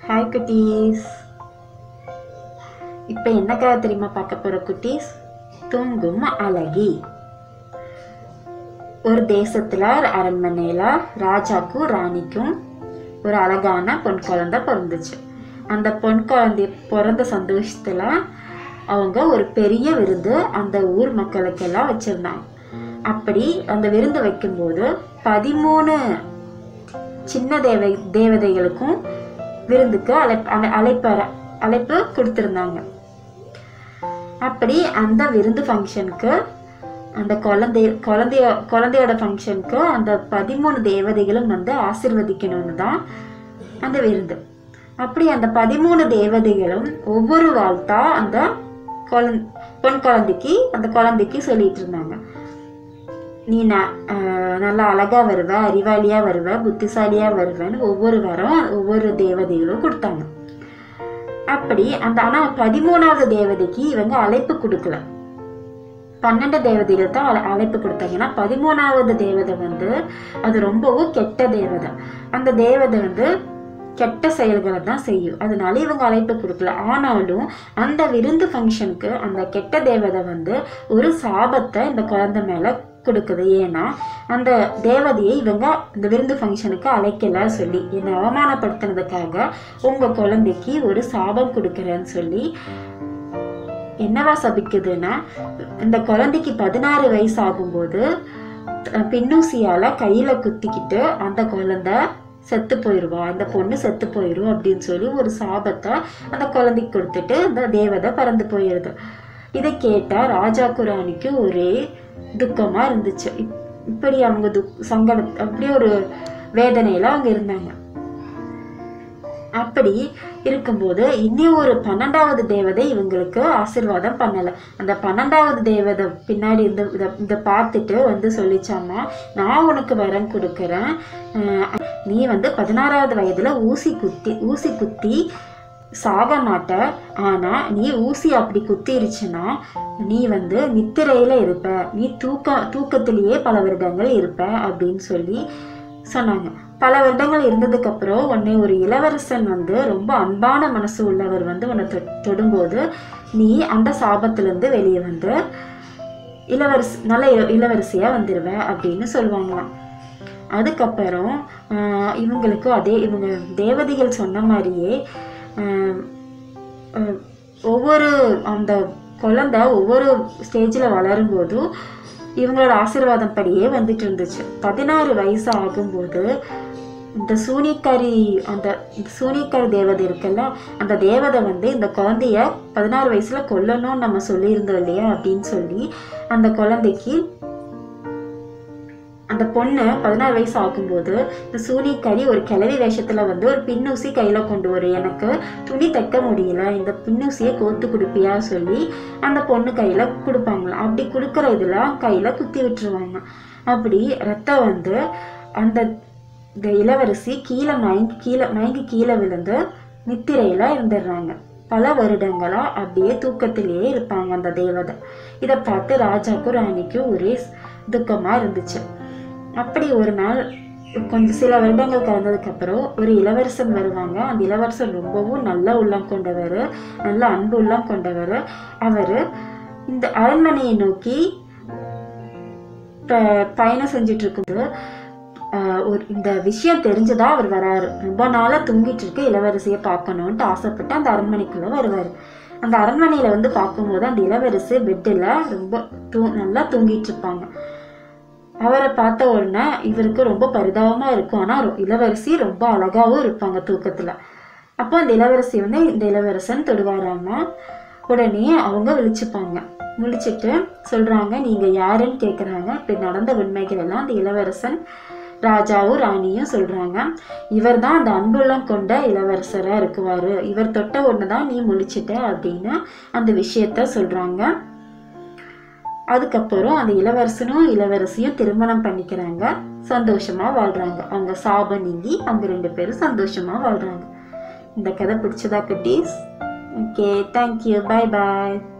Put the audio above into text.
hi குட்டீஸ் இப்போ என்ன கதை தெரியுமா பார்க்க போகிற குட்டீஸ் தூங்கும் அழகி ஒரு தேசத்தில் அரண்மனையில் ராஜாக்கும் ராணிக்கும் ஒரு அழகான பொன் குழந்தை பிறந்துச்சு அந்த பொன் குழந்தை பிறந்த சந்தோஷத்தில் அவங்க ஒரு பெரிய விருந்து அந்த ஊர் மக்களுக்கெல்லாம் வச்சுருந்தாங்க அப்படி அந்த விருந்து வைக்கும்போது பதிமூணு சின்ன தேவை தேவதைகளுக்கும் விருந்துக்கு அழைப்பு அழை அழைப்பு அழைப்பு கொடுத்துருந்தாங்க அப்படி அந்த விருந்து ஃபங்க்ஷனுக்கு அந்த குழந்தை குழந்தைய குழந்தையோட ஃபங்க்ஷனுக்கு அந்த பதிமூணு தேவதைகளும் வந்து ஆசிர்வதிக்கணும்னு தான் அந்த விருந்து அப்படி அந்த பதிமூணு தேவதைகளும் ஒவ்வொரு வாழ்த்தா அந்த குழந் பொன் குழந்தைக்கு அந்த குழந்தைக்கு சொல்லிட்டு இருந்தாங்க நீ ந ஆஹ் நல்லா அழகா வருவ அறிவாளியா வருவ புத்திசாலியா வருவேன்னு ஒவ்வொரு வாரம் ஒவ்வொரு தேவதைகளும் கொடுத்தாங்க அப்படி அந்த ஆனா பதிமூணாவது தேவதைக்கு இவங்க அழைப்பு கொடுக்கல பன்னெண்டு தேவதைகள் தான் அழை- அழைப்பு கொடுத்தாங்க ஏன்னா பதிமூணாவது தேவதை வந்து அது ரொம்பவும் கெட்ட தேவதை அந்த தேவதை வந்து கெட்ட செயல்களை தான் செய்யும் அதனால இவங்க அழைப்பு கொடுக்கல ஆனாலும் அந்த விருந்து ஃபங்க்ஷனுக்கு அந்த கெட்ட தேவதை வந்து ஒரு சாபத்தை இந்த குழந்தை மேல கொடுக்குது ஏன்னா அந்த தேவதையை இவங்க இந்த விருந்து ஃபங்க்ஷனுக்கு அழைக்கல சொல்லி என்னை அவமானப்படுத்தினதுக்காக உங்க குழந்தைக்கு ஒரு சாபம் கொடுக்குறேன்னு சொல்லி என்னவா சபிக்குதுன்னா இந்த குழந்தைக்கு பதினாறு வயசு ஆகும்போது அஹ், பின்னூசியால கையில குத்திக்கிட்டு அந்த குழந்தை செத்து போயிடுவா இந்த பொண்ணு செத்து போயிடும் அப்படின்னு சொல்லி ஒரு சாபத்தை அந்த குழந்தைக்கு கொடுத்துட்டு அந்த தேவதை பறந்து போயிடுது இதை கேட்டா ராஜாக்கு ராணிக்கு ஒரே துக்கமா இருந்துச்சு இப்- இப்படி அவங்க துக் சங்கட அப்படி ஒரு வேதனையில அவங்க இருந்தாங்க அப்படி இருக்கும்போது இன்னும் ஒரு பன்னெண்டாவது தேவதை இவங்களுக்கு ஆசீர்வாதம் பண்ணல அந்த பன்னெண்டாவது தேவதை பின்னாடி இந்த இத- இதை பார்த்துட்டு வந்து சொல்லிச்சாமா நான் உனக்கு வரம் கொடுக்குறேன் அஹ் நீ வந்து பதினாறாவது வயதுல ஊசி குத்தி ஊசி குத்தி சாக மாட்ட ஆனா நீ ஊசி அப்படி குத்திருச்சுன்னா நீ வந்து நித்திரையில இருப்ப நீ தூக்க தூக்கத்திலேயே பல வருடங்கள் இருப்ப அப்படின்னு சொல்லி சொன்னாங்க பல வருடங்கள் இருந்ததுக்கு அப்புறம் உன்னை ஒரு இளவரசன் வந்து ரொம்ப அன்பான மனசு உள்ளவர் வந்து உன்னை தொ- தொடும்போது நீ அந்த சாபத்திலிருந்து வெளியே வந்து இளவரசி நல்ல இள- இளவரசியா வந்துருவ அப்படின்னு சொல்லுவாங்களாம் அதுக்கப்புறம் ஆஹ், இவங்களுக்கு அதே இவங்க தேவதைகள் சொன்ன மாதிரியே ஆஹ், ஆஹ், ஒவ்வொரு அந்த குழந்தை ஒவ்வொரு ஸ்டேஜில் வளரும்போதும் இவங்களோட ஆசீர்வாதம் படியே வந்துட்டு இருந்துச்சு பதினாறு வயசு ஆகும்போது இந்த சூனியக்காரி அந்த இந்த சூனியக்காரி தேவதை இருக்குல்ல அந்த தேவதை வந்து இந்த குழந்தைய பதினாறு வயசுல கொல்லணும்னு நம்ம சொல்லியிருந்தோம் இல்லையா அப்படின்னு சொல்லி அந்த குழந்தைக்கு அந்த பொண்ணு பதினாறு வயசு ஆகும்போது இந்த சூனியக்காரி ஒரு கிளவி வேஷத்துல வந்து ஒரு பின்னூசி கையில கொண்டு வரும் எனக்கு துணி தைக்க முடியல இந்த பின்னூசியை கோத்து கொடுப்பியா சொல்லி அந்த பொண்ணு கையில கொடுப்பாங்களாம் அப்படி கொடுக்குற இதுல கையில குத்தி விட்டுருவாங்க அப்படி ரத்தம் வந்து அந்த இந்த இளவரசி கீழே மயங்கி கீழே மயங்கி கீழே விழுந்து நித்திரையில இருந்துடுறாங்க பல வருடங்களா அப்படியே தூக்கத்திலேயே இருப்பாங்க அந்த தேவதை இதை பார்த்து ராஜாக்கும் ராணிக்கும் ஒரே ஸ்- துக்கமா இருந்துச்சு அப்படி ஒரு நாள் கொஞ்சம் சில வருடங்கள் கடந்ததுக்கு அப்புறம் ஒரு இளவரசன் வருவாங்க அந்த இளவரசன் ரொம்பவும் நல்ல உள்ளம் கொண்டவர் நல்ல அன்பு உள்ளம் கொண்டவர் அவர் இந்த அரண்மனையை நோக்கி ப- பயணம் செஞ்சுட்டு இருக்கும்போது ஆஹ், ஒரு இந்த விஷயம் தெரிஞ்சதா அவர் வராரு ரொம்ப நாளா தூங்கிட்டு இருக்க இளவரசியை பார்க்கணுன்ட்டு ஆசைப்பட்டு அந்த அரண்மனைக்குள்ள வருவார் அந்த அரண்மனையில வந்து பார்க்கும்போது அந்த இளவரசி பெட்டில் ரொம்ப தூ நல்லா தூங்கிட்டு இருப்பாங்க அவரை பார்த்த உடனே இவருக்கு ரொம்ப பரிதாபமா இருக்கும் ஆனா ரொ- இளவரசி ரொம்ப அழகாவும் இருப்பாங்க தூக்கத்துல அப்போ அந்த இளவரசி வந்து இந்த இளவரசன் தொடுவாராமா உடனே அவங்க விழிச்சுப்பாங்க விழிச்சிட்டு சொல்றாங்க நீங்க யாருன்னு கேக்குறாங்க இப்படி நடந்த உண்மைகள் எல்லாம் அந்த இளவரசன் ராஜாவும் ராணியும் சொல்றாங்க இவர் தான் அந்த அன்புள்ளம் கொண்ட இளவரசரா இருக்குவாரு இவர் தொட்ட உடனே தான் நீ முழிச்சிட்ட அப்படின்னு அந்த விஷயத்த சொல்றாங்க அதுக்கப்புறம் அந்த இளவரசனும் இளவரசியும் திருமணம் பண்ணிக்கிறாங்க சந்தோஷமா வாழ்றாங்க அவங்க சாபம் நீங்கி அவங்க ரெண்டு பேரும் சந்தோஷமா வாழ்றாங்க இந்த கதை பிடிச்சதா குட்டீஸ் ஓகே தேங்க்யூ பை பாய்